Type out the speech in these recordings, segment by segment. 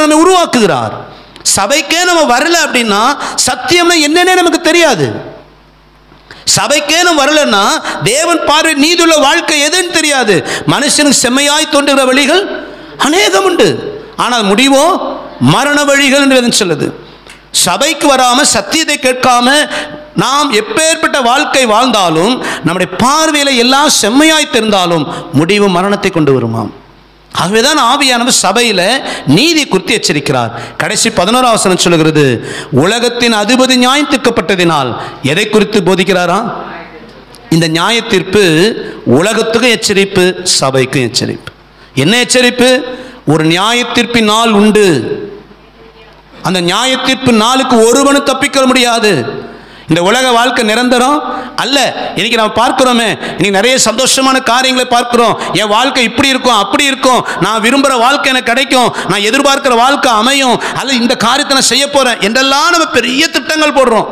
நம்மை உருவாக்குகிறார் சபைக்கே நம்ம வரல அப்படின்னா சத்தியம்னா என்னன்னே நமக்கு தெரியாது சபைக்கே நம்ம வரலன்னா தேவன் பார்வை நீதியுள்ள வாழ்க்கை எதுன்னு தெரியாது மனுஷனுக்கு செம்மையாய் தோன்றுகிற வழிகள் அநேகம் உண்டு ஆனால் முடிவோ மரண வழிகள் என்று வேதம் சொல்லுது சபைக்கு வராம சத்தியத்தை கேட்காம நாம் எப்பேற்பட்ட வாழ்க்கை வாழ்ந்தாலும் நம்முடைய பார்வையில எல்லாம் செம்மையாய் தெரிந்தாலும் முடிவு மரணத்தை கொண்டு வருமாம் ஆகவேதான் ஆவியானவர் சபையில நீதி குறித்து எச்சரிக்கிறார் கடைசி பதினோராம் வசனம் சொல்லுகிறது உலகத்தின் அதிபதி நியாயம் தீர்க்கப்பட்டதினால் எதை குறித்து போதிக்கிறாரா இந்த நியாய தீர்ப்பு உலகத்துக்கும் எச்சரிப்பு சபைக்கும் எச்சரிப்பு என்ன எச்சரிப்பு ஒரு நியாய தீர்ப்பின் நாள் உண்டு அந்த நியாய தீர்ப்பு நாளுக்கு ஒருவனும் தப்பிக்க முடியாது இந்த உலக வாழ்க்கை நிரந்தரம் அல்ல இன்னைக்கு நம்ம பார்க்கிறோமே இன்னைக்கு நிறைய சந்தோஷமான காரியங்களை பார்க்கிறோம் என் வாழ்க்கை இப்படி இருக்கும் அப்படி இருக்கும் நான் விரும்புகிற வாழ்க்கை எனக்கு கிடைக்கும் நான் எதிர்பார்க்கிற வாழ்க்கை அமையும் அல்ல இந்த காரியத்தை நான் செய்ய போறேன் என்றெல்லாம் நம்ம பெரிய திட்டங்கள் போடுறோம்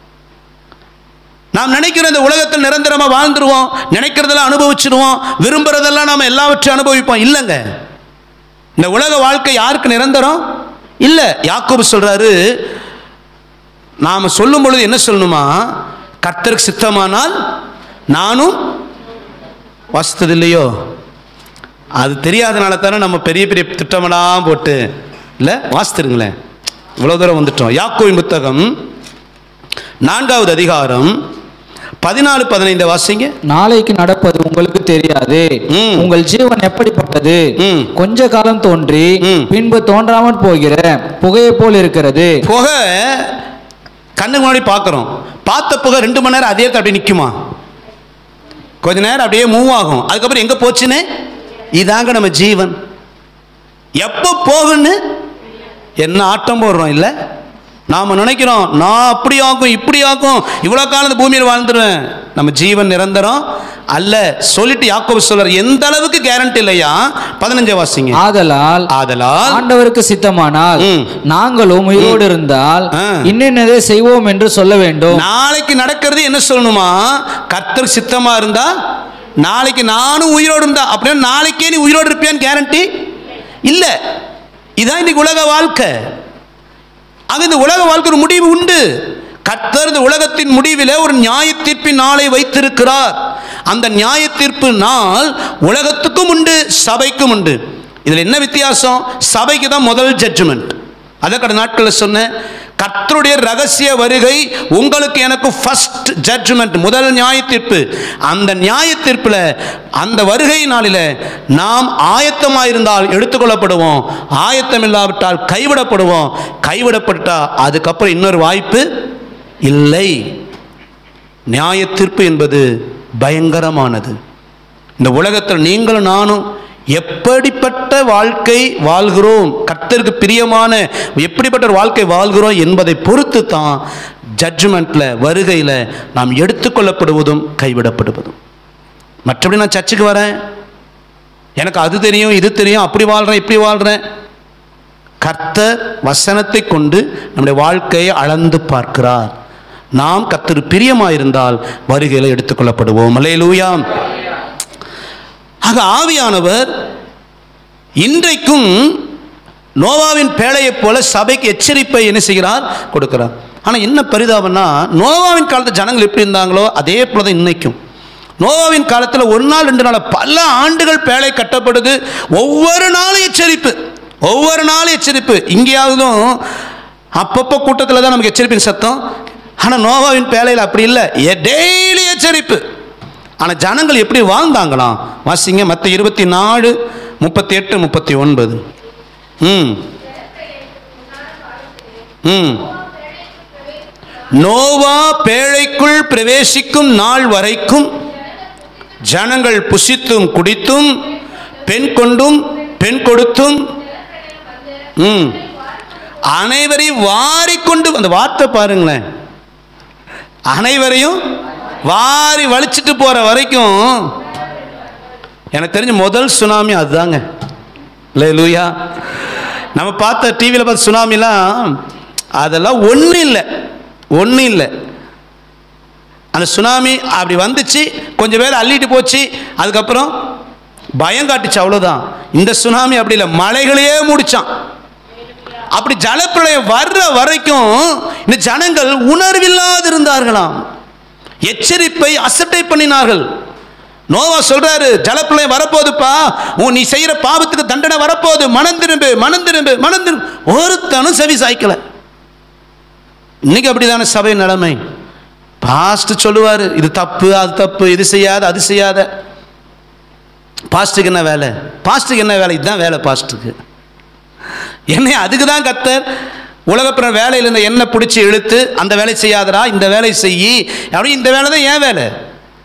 நாம் நினைக்கிற இந்த உலகத்தில் நிரந்தரமா வாழ்ந்துருவோம் நினைக்கிறதெல்லாம் அனுபவிச்சிருவோம் விரும்புறதெல்லாம் நாம எல்லாவற்றையும் அனுபவிப்போம் இல்லைங்க இந்த உலக வாழ்க்கை யாருக்கு நிரந்தரம் இல்லை யாக்கோபு சொல்றாரு நாம் சொல்லும் பொழுது என்ன சொல்லணுமா கர்த்தருக்கு சித்தமானால் நானும் வாசித்தது இல்லையோ அது தெரியாதனால தானே நம்ம பெரிய பெரிய திட்டமெல்லாம் போட்டு இல்லை வாசித்துருங்களேன் இவ்வளோ தூரம் வந்துட்டோம் யாக்கோவின் புத்தகம் நான்காவது அதிகாரம் பதினாலு பதினைந்து வாசிங்க நாளைக்கு நடப்பது உங்களுக்கு தெரியாது ம். உங்கள் ஜீவன் எப்படிப்பட்டது ம். கொஞ்ச காலம் தோன்றி ம். பின்பு தோன்றாமற் போகிற புகையை போல் இருக்கிறது புகை கண்ணுக்கு முன்னாடி பார்க்குறோம் பார்த்த புகை ரெண்டு மணி நேரம் அதே இடத்துல அப்படியே நிற்குமா கொஞ்ச நேரம் அப்படியே மூவ் ஆகும் அதுக்கப்புறம் எங்கே போச்சுன்னு இதாங்க நம்ம ஜீவன் எப்போ போகுன்னு என்ன ஆட்டம் போடுறோம் இல்லை நாம் நினைக்கிறோம் நான் அப்படி ஆகும் இப்படி ஆகும் இவ்வளோ காலம் இந்த பூமியில் வாழ்ந்துருவேன் நம்ம ஜீவன் நிரந்தரம் அல்ல சொல்லிட்டு யாக்கோபு சொல்றார் எந்த அளவுக்கு கேரண்டி இல்லையா பதினஞ்சு வாசிங்க ஆதலால் ஆதலால் ஆண்டவருக்கு சித்தமானால் ம். நாங்களும் உயிரோடு இருந்தால் ஆ. இன்னென்னதை செய்வோம் என்று சொல்ல வேண்டும் நாளைக்கு நடக்கிறது என்ன சொல்லணுமா கர்த்தர் சித்தமா இருந்தா நாளைக்கு நானும் உயிரோடு இருந்தா அப்படின்னா நாளைக்கே நீ உயிரோடு இருப்பியான்னு கேரண்டி இல்ல இதான் இன்னைக்கு உலக வாழ்க்கை ஆக இந்த உலக வாழ்க்கை ஒரு முடிவு உண்டு கர்த்தர் இந்த உலகத்தின் முடிவிலே ஒரு நியாய தீர்ப்பின் நாளை வைத்திருக்கிறார் அந்த நியாய தீர்ப்பு நாள் உலகத்துக்கும் உண்டு சபைக்கும் உண்டு இதில் என்ன வித்தியாசம் சபைக்கு தான் முதல் ஜட்ஜ்மெண்ட் அதை கடந்த நாட்களில் சொன்னேன் கர்த்தருடைய ரகசிய வருகை உங்களுக்கு எனக்கு ஃபர்ஸ்ட் ஜட்ஜ்மெண்ட் முதல் நியாய தீர்ப்பு அந்த நியாய தீர்ப்பில் அந்த வருகை நாளில் நாம் ஆயத்தமாயிருந்தால் எடுத்துக்கொள்ளப்படுவோம் ஆயத்தம் இல்லாவிட்டால் கைவிடப்படுவோம் கைவிடப்பட்டா அதுக்கப்புறம் இன்னொரு வாய்ப்பு இல்லை நியாய தீர்ப்பு என்பது பயங்கரமானது இந்த உலகத்தில் நீங்களும் நானும் எப்படிப்பட்ட வாழ்க்கை வாழ்கிறோம் கர்த்தருக்கு பிரியமான எப்படிப்பட்ட ஒரு வாழ்க்கை வாழ்கிறோம் என்பதை பொறுத்து தான் ஜட்ஜ்மெண்ட்டில் வருகையில் நாம் எடுத்துக்கொள்ளப்படுவதும் கைவிடப்படுவதும் மற்றபடி நான் சர்ச்சுக்கு வரேன் எனக்கு அது தெரியும் இது தெரியும் அப்படி வாழ்கிறேன் இப்படி வாழ்கிறேன் கர்த்தர் வசனத்தை கொண்டு நம்முடைய வாழ்க்கையை அளந்து பார்க்கிறார் நாம் கர்த்தர் பிரியமாயிருந்தால் வருகையில் எடுத்துக்கொள்ளப்படுவோம் அல்லேலூயாம் ஆக ஆவியானவர் இன்றைக்கும் நோவாவின் பேழையைப் போல சபைக்கு எச்சரிப்பை என்ன செய்கிறார் கொடுக்கிறார் ஆனால் என்ன பரிதாபம்னா நோவாவின் காலத்து ஜனங்கள் எப்படி இருந்தாங்களோ அதே போல தான் இன்னைக்கும் நோவாவின் காலத்தில் ஒரு நாள் ரெண்டு நாள் பல ஆண்டுகள் பேழை கட்டப்படுது ஒவ்வொரு நாளும் எச்சரிப்பு ஒவ்வொரு நாளும் எச்சரிப்பு இங்கேயாவதும் அப்பப்போ கூட்டத்தில் தான் நமக்கு எச்சரிப்பின் சத்தம் ஆனால் நோவாவின் பேழையில் அப்படி இல்லை டெய்லி எச்சரிப்பு ஆனால் ஜனங்கள் எப்படி வாழ்ந்தாங்களாம் வாசிங்க மற்ற இருபத்தி நாலு முப்பத்தி எட்டு முப்பத்தி ஒன்பது ம் ம் நோவா பேழைக்குள் பிரவேசிக்கும் நாள் வரைக்கும் ஜனங்கள் புசித்தும் குடித்தும் பெண் கொண்டும் பெண் கொடுத்தும் ம் அனைவரையும் வாரிக்கொண்டு அந்த வார்த்தை பாருங்களேன் அனைவரையும் வாரி வலிச்சிட்டு போற வரைக்கும் எனக்கு தெரிஞ்ச முதல் சுனாமி அதுதாங்க இல்லை லூயா நம்ம பார்த்த டிவியில் பார்த்த சுனாமிலாம் அதெல்லாம் ஒன்றும் இல்லை ஒன்றும் இல்லை அந்த சுனாமி அப்படி வந்துச்சு கொஞ்சம் பேர் அள்ளிட்டு போச்சு அதுக்கப்புறம் பயம் காட்டுச்சு அவ்வளோதான் இந்த சுனாமி அப்படி இல்லை மலைகளையே முடிச்சான் அப்படி ஜலப்பிரளயம் வர்ற வரைக்கும் இந்த ஜனங்கள் உணர்வில்லாதிருந்தார்களாம் எச்சரிப்பை அசட்டை பண்ணினார்கள் நோவா சொல்றாரு ஜலப்பிரளயம் வரப்போகுதுப்பா உன் நீ செய்யற பாவத்துக்கு தண்டனை வரப்போகுது மனம் திரும்பு மனம் திரும்பு மனம் திரும்பு ஒருத்தனும் செவி சாய்க்கல இன்னைக்கு அப்படிதானே சபை நிலைமை பாஸ்ட் சொல்லுவார் இது தப்பு அது தப்பு இது செய்யாத அது செய்யாத பாஸ்ட்டுக்கு என்ன வேலை பாஸ்ட்டுக்கு என்ன வேலை இதுதான் வேலை பாஸ்ட்டுக்கு என்னை அதுக்கு தான் கத்தர் உலகப்புற வேலையில் இருந்த எண்ணெய் பிடிச்சி இழுத்து அந்த வேலை செய்யாதடா இந்த வேலை செய்யி அப்படி இந்த வேலை தான் ஏன் வேலை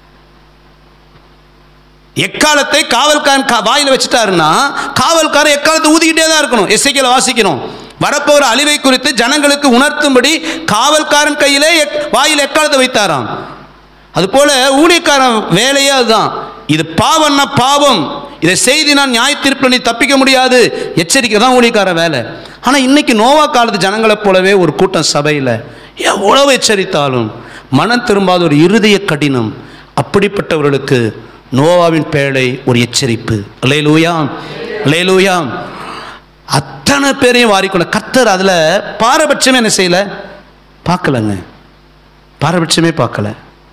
எக்காலத்தை காவல்காரன் கா வாயில் வச்சுட்டாருன்னா காவல்காரன் எக்காலத்தை ஊதிக்கிட்டே தான் இருக்கணும் எஸ்ஐக்கில் வாசிக்கணும் வரப்போகிற அழிவை குறித்து ஜனங்களுக்கு உணர்த்தும்படி காவல்காரன் கையிலே எக்- வாயில் எக்காலத்தை வைத்தாராம் அதுபோல ஊழியக்காரன் வேலையே அதுதான் இது பாவம்னா பாவம் இதை செய்தி நான் நியாய தீர்ப்பில் நீ தப்பிக்க முடியாது எச்சரிக்கை தான் ஊழியக்காரன் வேலை ஆனால் இன்னைக்கு நோவா காலத்து ஜனங்களைப் போலவே ஒரு கூட்டம் சபையில் எவ்வளவு எச்சரித்தாலும் மனம் திரும்பாத ஒரு இருதய கடினம் அப்படிப்பட்டவர்களுக்கு நோவாவின் பேழை ஒரு எச்சரிப்பு லேலூயாம் லேலூயாம் அத்தனை பேரையும் வாரிக்கொள்ள கர்த்தர் அதில் பாரபட்சமே என்ன செய்யல பார்க்கலங்க பாரபட்சமே பார்க்கல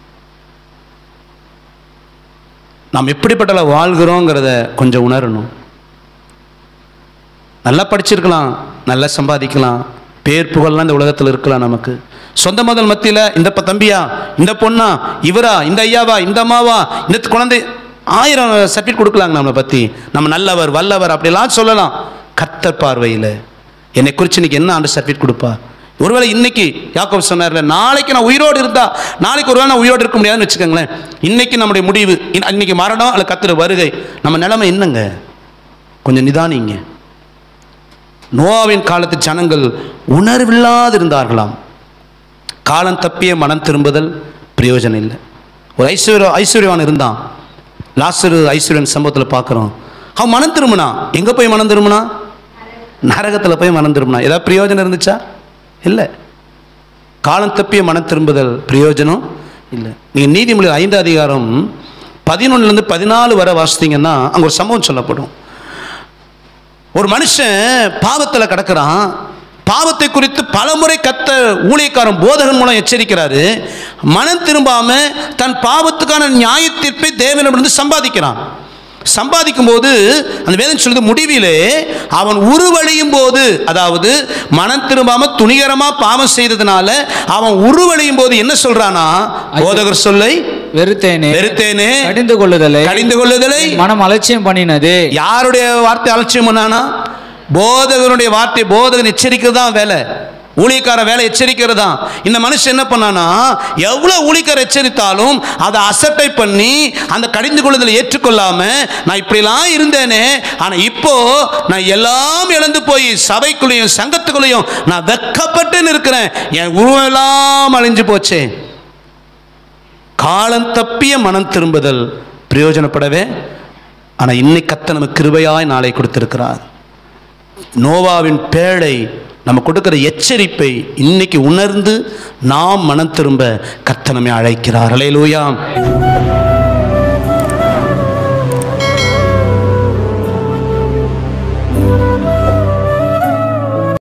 நாம் எப்படிப்பட்டல வாழ்கிறோங்கிறத கொஞ்சம் உணரணும் நல்லா படிச்சிருக்கலாம் நல்லா சம்பாதிக்கலாம் பேர் புகழ்லாம் இந்த உலகத்தில் இருக்கலாம் நமக்கு சொந்த முதல் மத்தியில் இந்த ப- தம்பியா இந்த பொண்ணா இவரா இந்த ஐயாவா இந்த அம்மாவா இந்த குழந்தை ஆயிரம் சர்டிஃபிகேட் கொடுக்கலாங்க நம்மளை பற்றி நம்ம நல்லவர் வல்லவர் அப்படிலாம் சொல்லலாம் கர்த்தர் பார்வையில் என்னை குறித்து இன்னைக்கு என்ன ஆண்டு சர்டிஃபிகேட் கொடுப்பா ஒருவேளை இன்னைக்கு யாக்கோப் சொன்னார்ல நாளைக்கு நான் உயிரோடு இருந்தா நாளைக்கு ஒருவேளை நான் உயிரோடு இருக்க முடியாதுன்னு வச்சுக்கோங்களேன் இன்னைக்கு நம்முடைய முடிவு இன்ன- இன்னைக்கு மரணம் அல்ல கத்துற வருகை நம்ம நிலைமை என்னங்க கொஞ்சம் நிதானிங்க நோவாவின் காலத்து ஜனங்கள் உணர்வில்லாதிருந்தார்களாம் காலம் தப்பிய மனம் திரும்புதல் பிரயோஜனம் இல்லை ஒரு ஐஸ்வர்ய ஐஸ்வர்யவான் இருந்தான் லாசரு ஐஸ்வர்யன் சம்பவத்தில் பார்க்குறோம் அவன் மனம் திரும்பினா எங்கே போய் மனம் திரும்பினா நரகத்தில் போய் மனம் திரும்பினா ஏதாவது பிரயோஜனம் இருந்துச்சா இல்லை காலம் தப்பிய மனம் திரும்புதல் பிரயோஜனம் இல்லை நீங்கள் நீதிமொழி ஐந்து அதிகாரம் பதினொன்றுலேருந்து பதினாலு வரை வாசித்தீங்கன்னா அங்கே ஒரு சம்பவம் சொல்லப்படும் ஒரு மனுஷன் பாவத்தில் கிடக்கிறான் பாவத்தை குறித்து பலமுறை கத்த ஊழியக்காரன் போதகன் மூலம் எச்சரிக்கிறாரு மனம் திரும்பாம தன் பாவத்துக்கான நியாய தீர்ப்பை தேவனிடமிருந்து சம்பாதிக்கிறான் சம்பாதிக்கும் போது அந்த வேதம் சொல்லுது முடிவிலே அவன் உருவழியும் போது அதாவது மனம் திரும்பாம துணிகரமா பாவம் செய்ததுனால அவன் உருவழியும் போது என்ன சொல்றானா போதகர் சொல்லை வெறுத்தேனே வெறுத்தேனே கடிந்து கொள்ளுதலை கடிந்து கொள்ளுதலை மனம் அலட்சியம் பண்ணினது யாருடைய வார்த்தை அலட்சியம் பண்ணானா போதகனுடைய வார்த்தை போதகன் எச்சரிக்கிறது தான் வேலை ஊழியக்கார வேலை எச்சரிக்கிறது தான் இந்த மனுஷன் என்ன பண்ணானா எவ்வளோ ஊழியக்கார எச்சரித்தாலும் அதை அசட்டை பண்ணி அந்த கடிந்து கொள்ளுதலை ஏற்றுக்கொள்ளாம நான் இப்படிலாம் இருந்தேனே ஆனால் இப்போ நான் எல்லாம் இழந்து போய் சபைக்குள்ளேயும் சங்கத்துக்குள்ளேயும் நான் வெக்கப்பட்டு இருக்கிறேன் என் உருவம் எல்லாம் அழிஞ்சு போச்சே காலம் தப்பிய மனம் திரும்புதல் பிரயோஜனப்படவே ஆனால் இன்னைக்கு கத்த நமக்கு கிருபையாய் நாளை கொடுத்திருக்கிறார் நோவாவின் பேழை நம்ம கொடுக்கிற எச்சரிப்பை இன்னைக்கு உணர்ந்து நாம் மனம் திரும்ப கர்த்தனமே அழைக்கிறார் அலையலூயாம்